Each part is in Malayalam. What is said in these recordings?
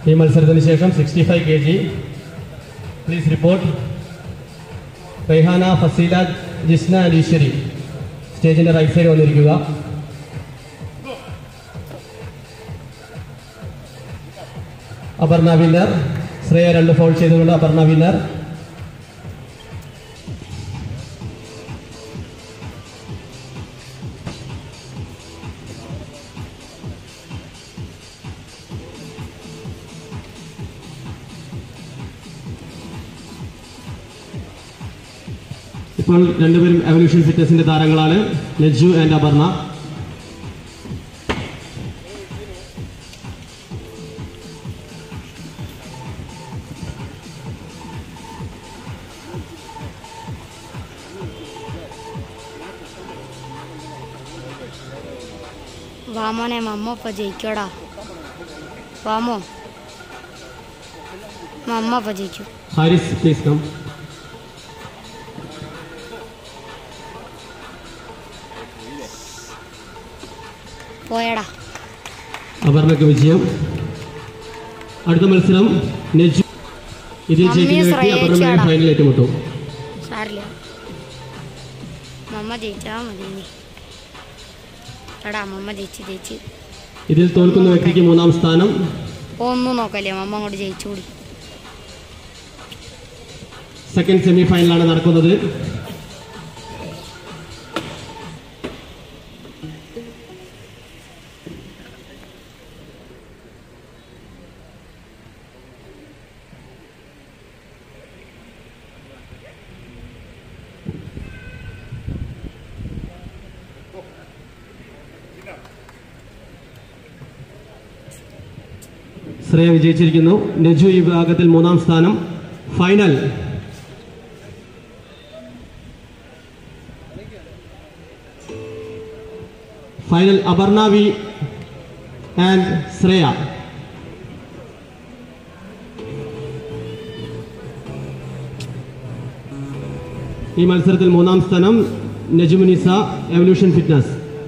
ഈ മത്സരത്തിന് ശേഷം sixty five K G please report Raihana Faseela Jisna and Eshwari സ്റ്റേജിന്റെ റൈറ്റ് സൈഡ് വന്നിരിക്കുക അപർണ വിന്നർ ശ്രേയ രണ്ട് ഫോൾ ചെയ്തുകൊണ്ട് അപർണ വിന്നർ ഇപ്പോൾ രണ്ടുപേരും എവല്യൂഷൻ ഫിറ്റ്നസിന്റെ താരങ്ങളാണ് ലജ്ജു ആൻഡ് അപർണ വാമോനെ മമ്മ ഇപ്പൊ ജയിക്കോടാ വാമോ മമ്മ ഇപ്പൊ ജയിക്കും ഹാരിസ് പ്ലീസ് കം പോയടാ അപർണക്ക് വിജയം അടുത്ത മത്സരം നെജു ഇതിൽ മമ്മി ജയിക്കുന്ന വ്യക്തി ശ്രേയ അപർണയെ ചേട്ടാ. ഫൈനൽ ഏറ്റുമുട്ടും സാരില്ല മമ്മ ജയിച്ചാ മതി ഇനി എടാ മമ്മ ജയിച്ച് ജയിച്ച് ഇതിൽ തോൽക്കുന്ന വ്യക്തിക്ക് മൂന്നാം സ്ഥാനം ഒന്നും നോക്കല്ലേ മമ്മ അങ്ങോട്ട് ജയിച്ചു കൂടി സെക്കൻഡ് സെമി ഫൈനലാണ് നടക്കുന്നത് ശ്രേയ വിജയിച്ചിരിക്കുന്നു നെജു ഈ വിഭാഗത്തിൽ മൂന്നാം സ്ഥാനം final final Aparna V and Shreya ഈ മത്സരത്തിൽ മൂന്നാം സ്ഥാനം Najumunisa evolution fitness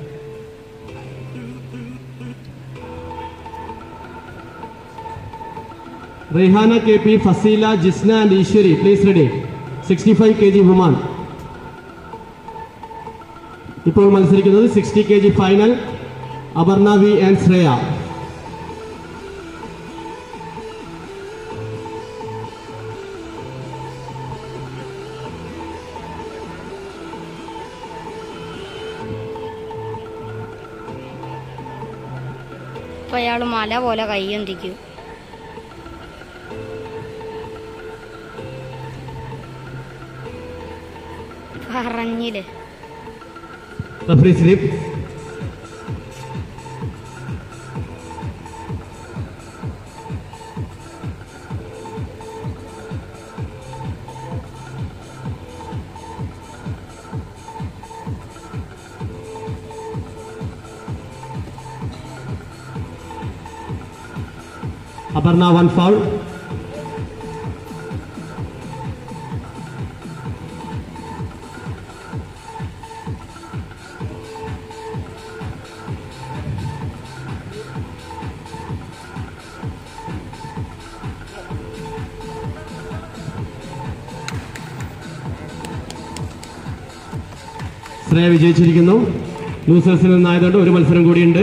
Raihana K P Faseela Jisna and Eshwari please ready sixty five K G woman ഇപ്പോൾ മത്സരിക്കുന്നത് sixty K G final Aparna V and Shreya അപ്പൊ അയാൾ മല പോലെ കൈയന്തിക്കും പറഞ്ഞില്ലേ referee slip Aparna one foul Shreya വിജയിച്ചിരിക്കുന്നു ലൂസേഴ്സിൽ നിന്നായതുകൊണ്ട് ഒരു മത്സരം കൂടിയുണ്ട്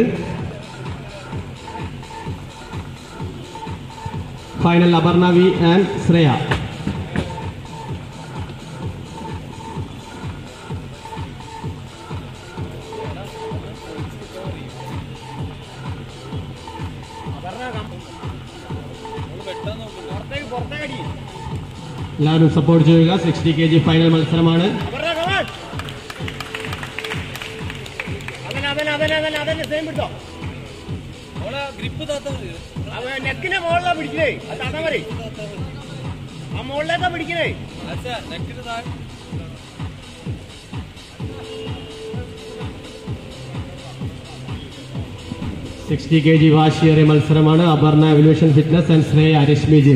final Aparna V and Shreya എല്ലാവരും സപ്പോർട്ട് ചെയ്യുക സിക്സ്റ്റി കെ ജി ഫൈനൽ മത്സരമാണ് നെക്കിനെ മുകളിലാ പിടിക്കണേ അത് അതാ മതി ആ മുകളിലേക്കാ പിടിക്കണേ സിക്സ്റ്റി കെ ജി വാശിയേറിയ മത്സരമാണ് Aparna evolution fitness and Shreya Rashmi gym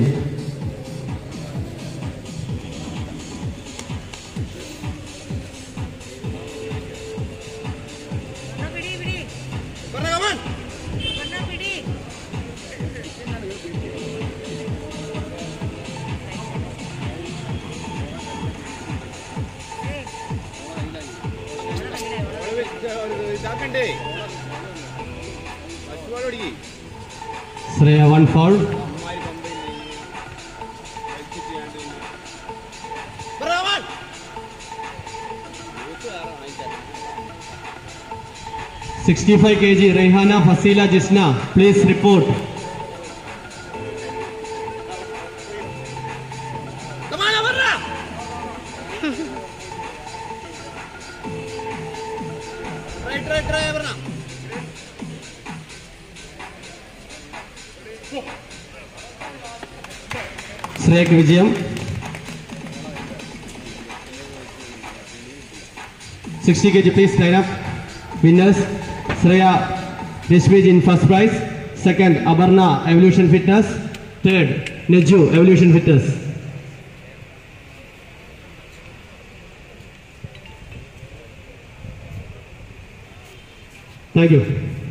ഇതാക്കണ്ടേ ഫസ്റ്റ് ബോൾ ഓടിക്കേ ശ്രേയ വൺ ഫോൾ അമ്മാരി പമ്പയില്ലേ വലിച്ചിട്ട് ചെയ്യാണ്ട് ബ്രാവൺ sixty five K G Rehana Faseela Jisna please report come on വർറാ റൈറ്റ് റൈറ്റ് റൈറ്റ് വർറാ ശ്രേയക്ക് വിജയം sixty K G please line up winners Shreya രശ്മിജ് in first prize second Aparna evolution fitness third Neju evolution fitness thank you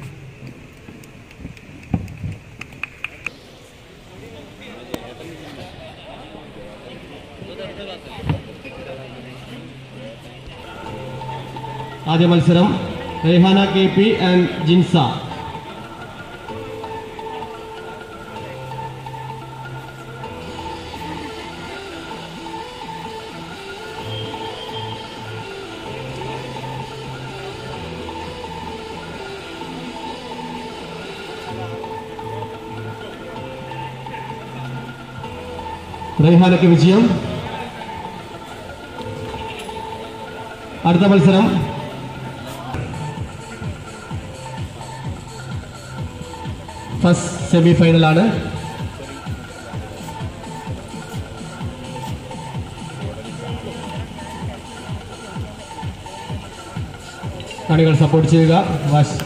ആദ്യ മത്സരം Rehana K P and Jinsa റെഹാനയ്ക്ക് വിജയം അടുത്ത മത്സരം ഫസ്റ്റ് സെമി ഫൈനലാണ് കാണികൾ സപ്പോർട്ട് ചെയ്യുക വാഷ്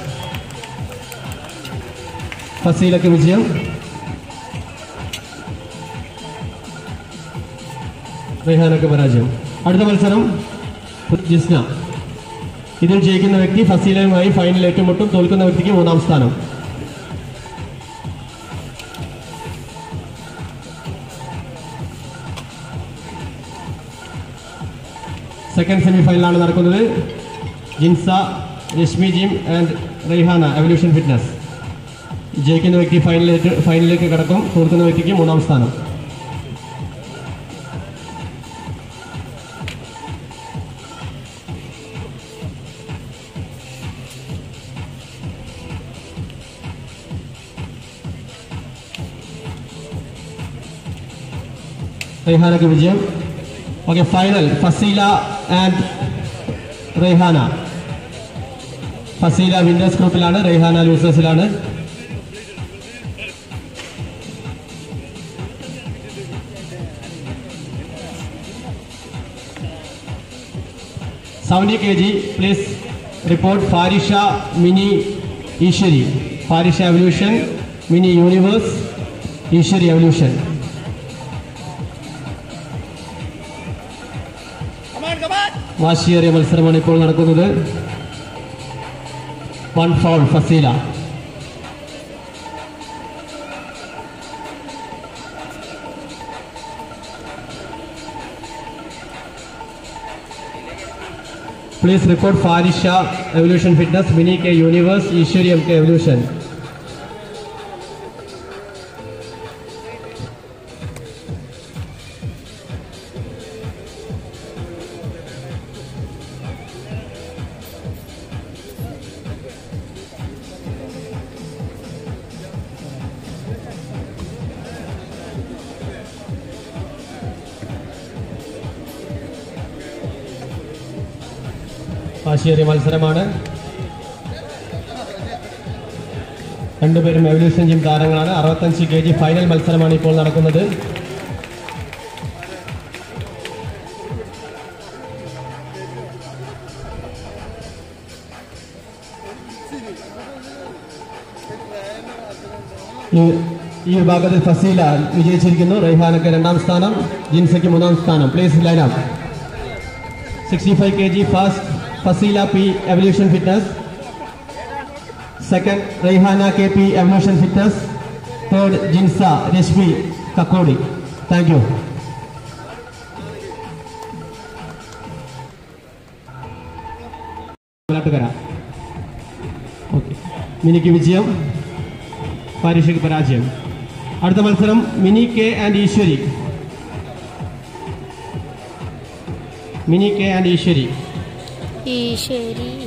ഫസീലക്ക് വിജയം റെഹാനക്ക് പരാജയം അടുത്ത മത്സരം ജിസ്ന ഇതിൽ ജയിക്കുന്ന വ്യക്തി ഫസീലയുമായി ഫൈനൽ ഏറ്റുമുട്ടും തോൽക്കുന്ന വ്യക്തിക്ക് മൂന്നാം സ്ഥാനം സെക്കൻഡ് സെമി ഫൈനലാണ് നടക്കുന്നത് Jinsa Rashmi gym and Raihana evolution fitness ജയിക്കുന്ന വ്യക്തി ഫൈനലിലേക്ക് ഫൈനലിലേക്ക് കടക്കും തോൽക്കുന്ന വ്യക്തിക്ക് മൂന്നാം സ്ഥാനം റെയ്ഹാനക്ക് വിജയം okay final Faseela and Raihana Faseela winners ഗ്രൂപ്പിലാണ് റെയ്ഹാന ലൂസേഴ്സിലാണ് seventy K G please report Farisha Mini Eshwari Farisha evolution Mini universe Eshwari evolution come on come on വാശിയേറിയ മത്സരമാണ് ഇപ്പോൾ നടക്കുന്നത് one foul Faseela please report Farisha evolution fitness Mini K universe Eshwari M K evolution വാശിയേറിയ മത്സരമാണ് രണ്ടുപേരും എവല്യൂഷൻ ജിം താരങ്ങളാണ് അറുപത്തഞ്ച് കെ ജി ഫൈനൽ മത്സരമാണ് ഇപ്പോൾ നടക്കുന്നത് ഈ- ഈ വിഭാഗത്തിൽ ഫസീല വിജയിച്ചിരിക്കുന്നു റെയ്ഹാനക്ക് രണ്ടാം സ്ഥാനം ജിൻസയ്ക്ക് മൂന്നാം സ്ഥാനം please line sixty five K G first Faseela P evolution fitness second Raihana K P evolution fitness third Jinsa Rashmi Kakkodi thank you നാട്ടുകര മിനിക്ക് വിജയം പാരീഷയ്ക്ക് പരാജയം അടുത്ത മത്സരം Mini K and Eshwari Mini K and Eshwari Eshwari Eshwari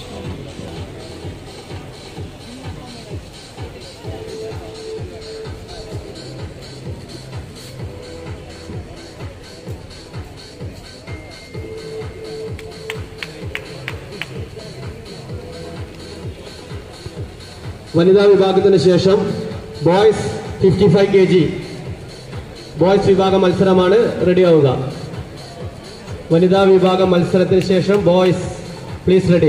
വനിതാ വിഭാഗത്തിന് ശേഷം boys fifty five K G boys വിഭാഗം മത്സരമാണ് റെഡിയാവുക വനിതാ വിഭാഗം മത്സരത്തിന് ശേഷം ബോയ്സ് പ്ലീസ് റെഡി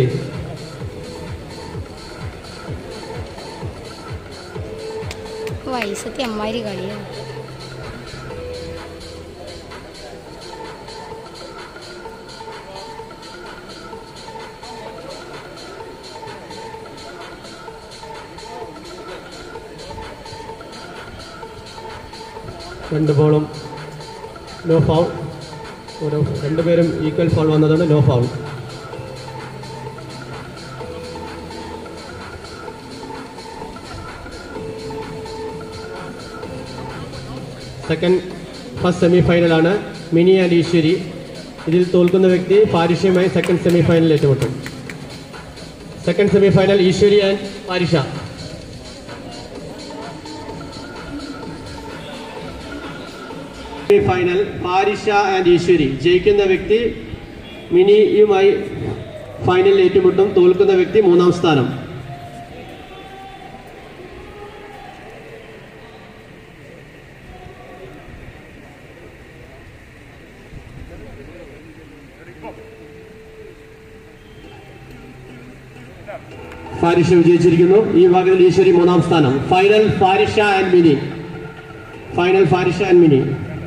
വയസ്സത്തി അമ്മാതിരി കളിയാണ് രണ്ട് ബോളും നോ ഫൗൾ ഓരോ രണ്ടുപേരും ഈക്വൽ ഫൗൾ വന്നതാണ് no foul second first semi ഫൈനലാണ് മിനി ആൻഡ് ഈശ്വരി ഇതിൽ തോൽക്കുന്ന വ്യക്തി പാരിഷയുമായി സെക്കൻഡ് സെമി ഫൈനലിൽ ഏറ്റുമുട്ടും second semi final Eshwari and Parisha final Parisha and Eshwari ജയിക്കുന്ന വ്യക്തി മിനിയുമായി ഫൈനലിൽ ഏറ്റുമുട്ടും തോൽക്കുന്ന വ്യക്തി മൂന്നാം സ്ഥാനം ഫാരിഷ വിജയിച്ചിരിക്കുന്നു ഈ വിഭാഗത്തിൽ ഈശ്വരി മൂന്നാം സ്ഥാനം final Farisha and Mini final Farisha and Mini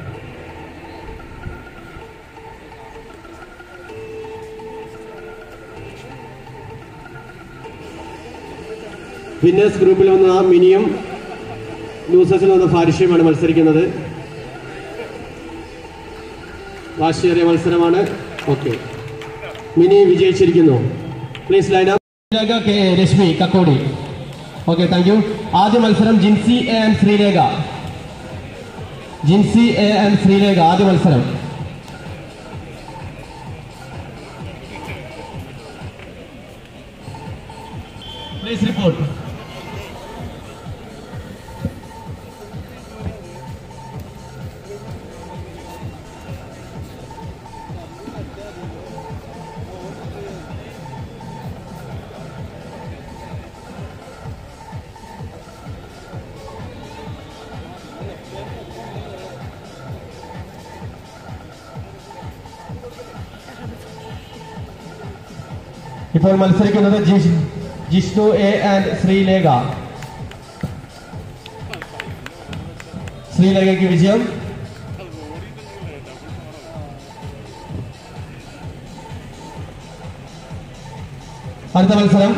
winners ഗ്രൂപ്പിൽ വന്ന മിനിയും ലൂസേഴ്സിൽ വന്ന ഫാരിഷയുമാണ് മത്സരിക്കുന്നത് വാശിയേറിയ മത്സരമാണ് ഓക്കെ മിനി വിജയിച്ചിരിക്കുന്നു please line up K Rashmi Kakkodi okay thank you ആദ്യ മത്സരം Jinsi A and Sreerekha Jinsi A and Sreerekha ആദ്യ മത്സരം പ്ലീസ് റിപ്പോർട്ട് ഇപ്പോൾ മത്സരിക്കുന്നത് ജിഷ് ജിഷ്ണു എ ആൻഡ് ശ്രീലേഖ ശ്രീലേഖയ്ക്ക് വിജയം അടുത്ത മത്സരം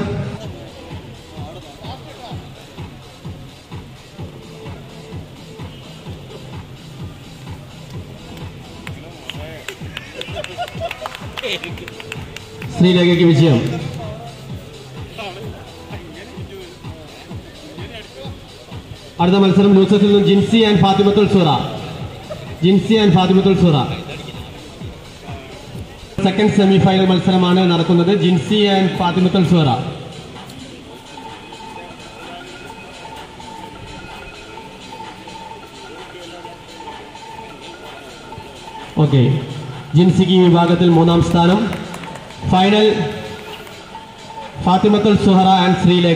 ശ്രീലേഖയ്ക്ക് വിജയം അടുത്ത മത്സരം ലൂസസിൽ നിന്നും ജിൻസി ആൻഡ് ഫാത്തിമത്തുൽ സൂറ ജിൻസി ആൻഡ് ഫാത്തിമത്തുൽ സൂറ സെക്കൻഡ് സെമി ഫൈനൽ മത്സരമാണ് നടക്കുന്നത് ജിൻസി ആൻഡ് ഫാത്തിമത്തുൽ സൂറ ഓക്കെ ജിൻസിക്ക് ഈ വിഭാഗത്തിൽ മൂന്നാം സ്ഥാനം final Fathimathul Suhara and Sreelekha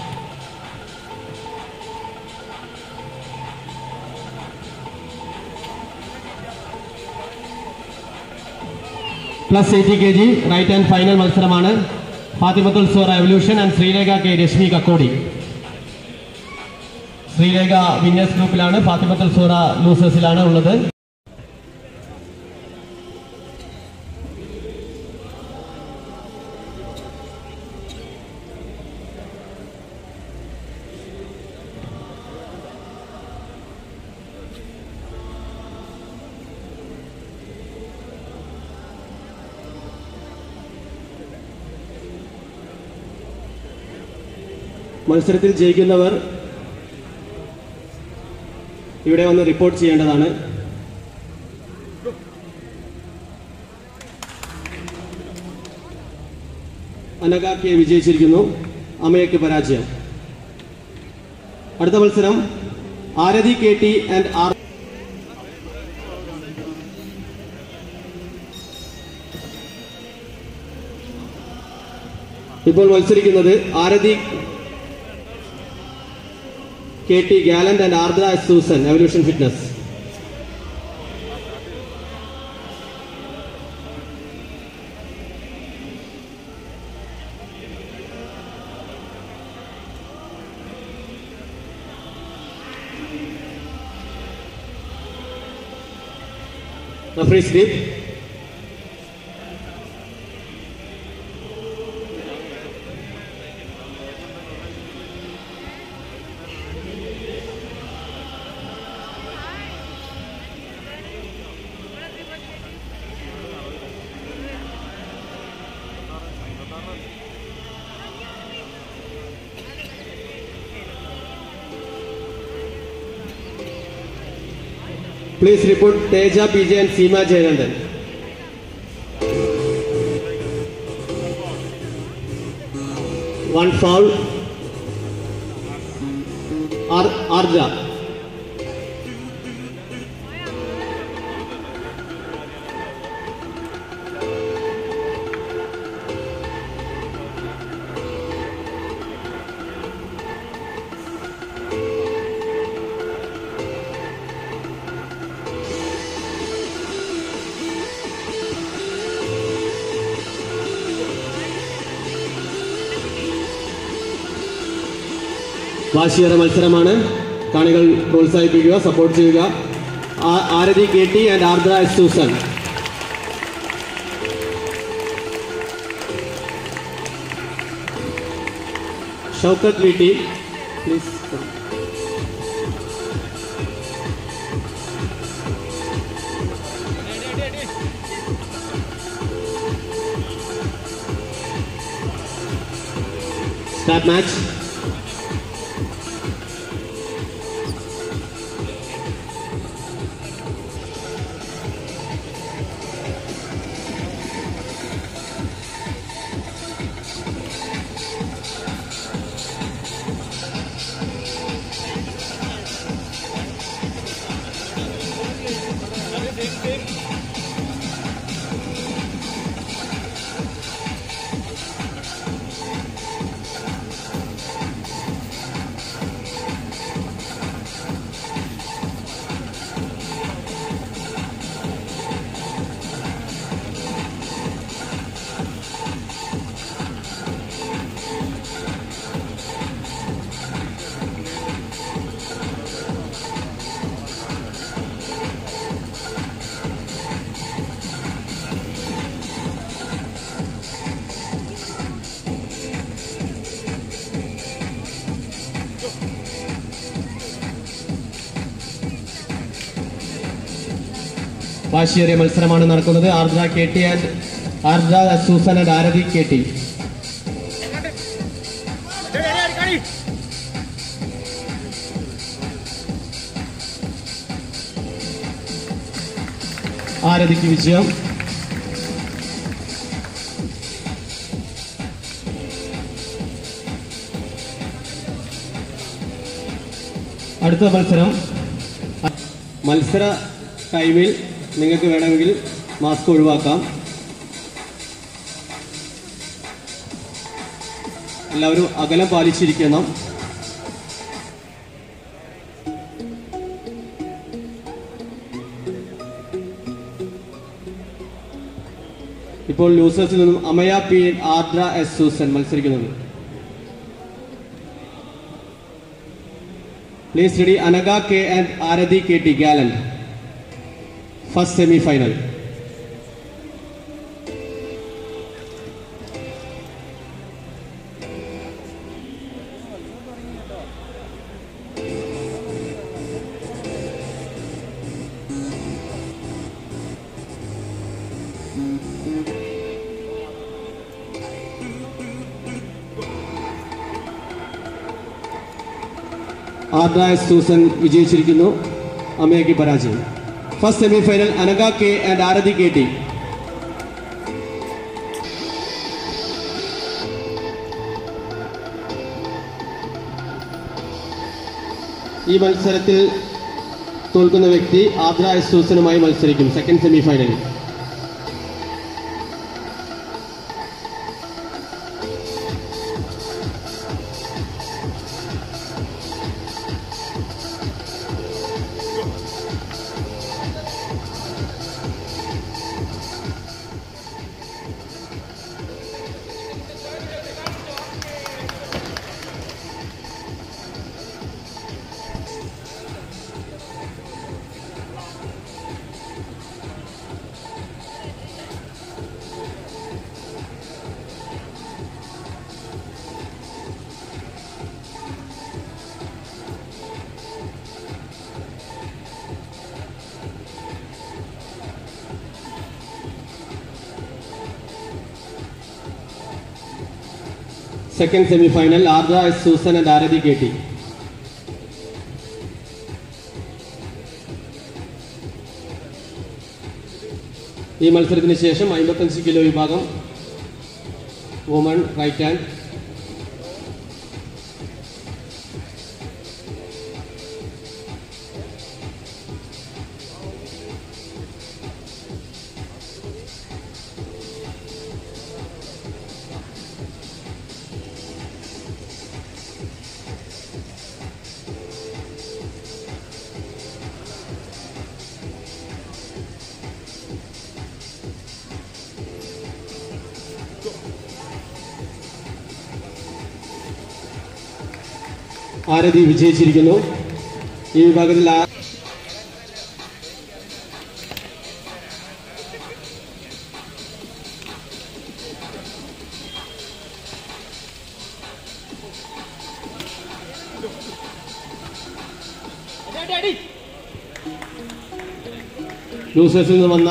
plus eighty K G right and final മത്സരമാണ് Fathimathul Sora evolution and Sreerekha K Rashmi Kakkodi Sreerekha winners ഗ്രൂപ്പിലാണ് ഫാത്തിമത്തുൽ സോറ ലൂസേഴ്സിലാണ് ഉള്ളത് മത്സരത്തിൽ ജയിക്കുന്നവർ ഇവിടെ വന്ന് റിപ്പോർട്ട് ചെയ്യേണ്ടതാണ് അനഗാക്കിയെ വിജയിച്ചിരിക്കുന്നു അമയക്ക് പരാജയം അടുത്ത മത്സരം Arathi K T and R ഇപ്പോൾ മത്സരിക്കുന്നത് Arathi K T gallant and Ardra S Susan evolution fitness Referee sleep. Please report Teja, PJ and Seema Jayanandan. One foul. Ar Arja. വാശിയേറെ മത്സരമാണ് കാണികൾ പ്രോത്സാഹിപ്പിക്കുക സപ്പോർട്ട് ചെയ്യുക ആ- Arathi K T and Ardra S Susan Shoukath V T please start match വാശിയേറിയ മത്സരമാണ് നടക്കുന്നത് Ardra K T and Ardra Susan and Arathi K T Ready, ready, ready. ആരതിക്ക് വിജയം അടുത്ത മത്സരം മത്സര ടൈമിൽ നിങ്ങൾക്ക് വേണമെങ്കിൽ മാസ്ക് ഒഴിവാക്കാം എല്ലാവരും അകലം പാലിച്ചിരിക്കണം ഇപ്പോൾ ലൂസേഴ്സിൽ നിന്നും അമയ പി ആർദ്ര എസ് സൂസൻ മത്സരിക്കുന്നത് please ready Anagha K and Arathi K T gallant first semi final Ardra S Susan വിജയിച്ചിരിക്കുന്നു അമേയ്ക്ക് പരാജയം first semi final Anagha K and Arathi K T ഈ മത്സരത്തിൽ തോൽക്കുന്ന വ്യക്തി ആദ്ര എസ് സൂസനുമായി മത്സരിക്കും സെക്കൻഡ് സെമി ഫൈനലിൽ second semi final Ardra S Susan and Arathi K T ഈ മത്സരത്തിന് ശേഷം അമ്പത്തഞ്ച് കിലോ വിഭാഗം വുമൺ റൈറ്റ് ഹാൻഡ് ആരതി വിജയിച്ചിരിക്കുന്നു ഈ വിഭാഗത്തിൽ ആ- ലൂസേഴ്സിൽ നിന്ന് വന്ന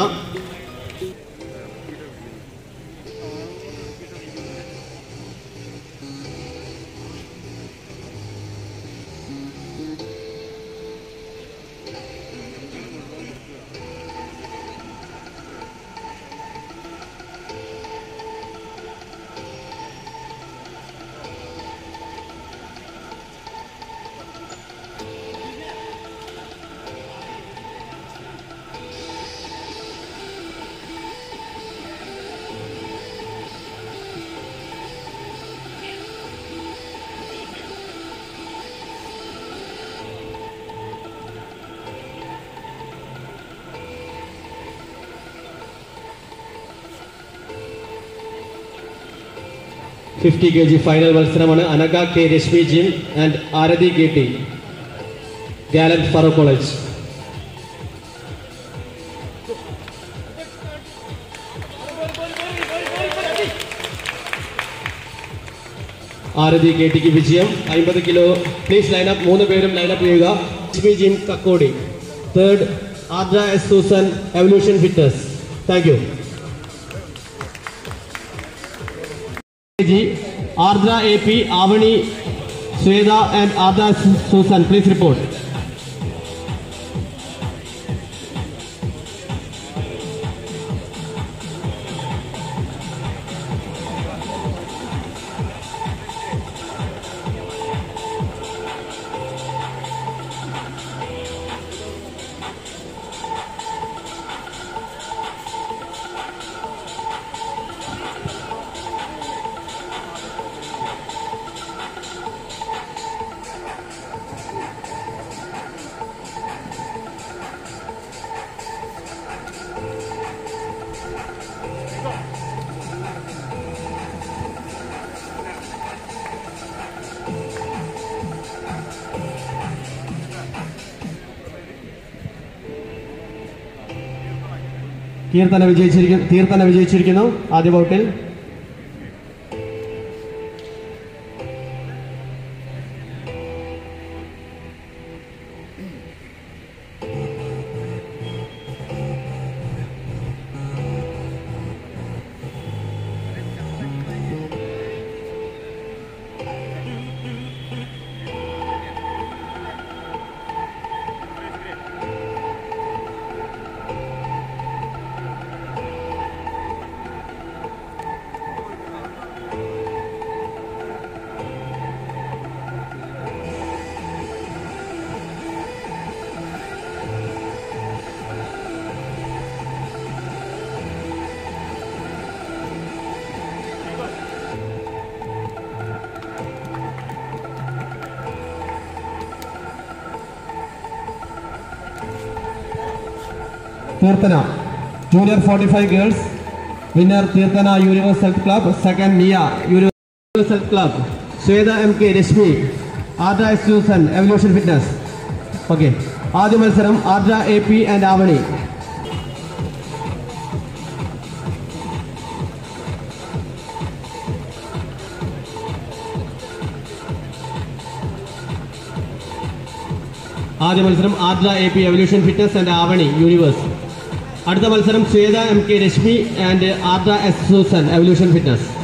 ഫിഫ്റ്റി കെ ജി ഫൈനൽ മത്സരമാണ് Anagha K Rashmi gym and Arathi K T gallant Farook college Arathi K ടിക്ക് വിജയം അമ്പത് കിലോ പ്ലീസ് ലൈനപ്പ് മൂന്ന് പേരും ലൈനപ്പ് ചെയ്യുക Rashmi gym Kakkodi third Ardra S Susan evolution fitness thank you ജി Ardra A P Avani Shwetha and Ardra Susan please report Keerthana വിജയിച്ചിരിക്കുന്നു കീർത്തന വിജയിച്ചിരിക്കുന്നു ആദ്യ ബൗട്ടിൽ Theerthana junior forty five girls winner Theerthana universe health club second Miya universe health club Shweta M K Rashmi Ardra S Susan evolution fitness okay ആദ്യ മത്സരം Ardra A P and Avani ആദ്യ മത്സരം Ardra A P evolution fitness and Avani universe അടുത്ത മത്സരം Shwetha M K Rashmi and Ardra S Susan evolution fitness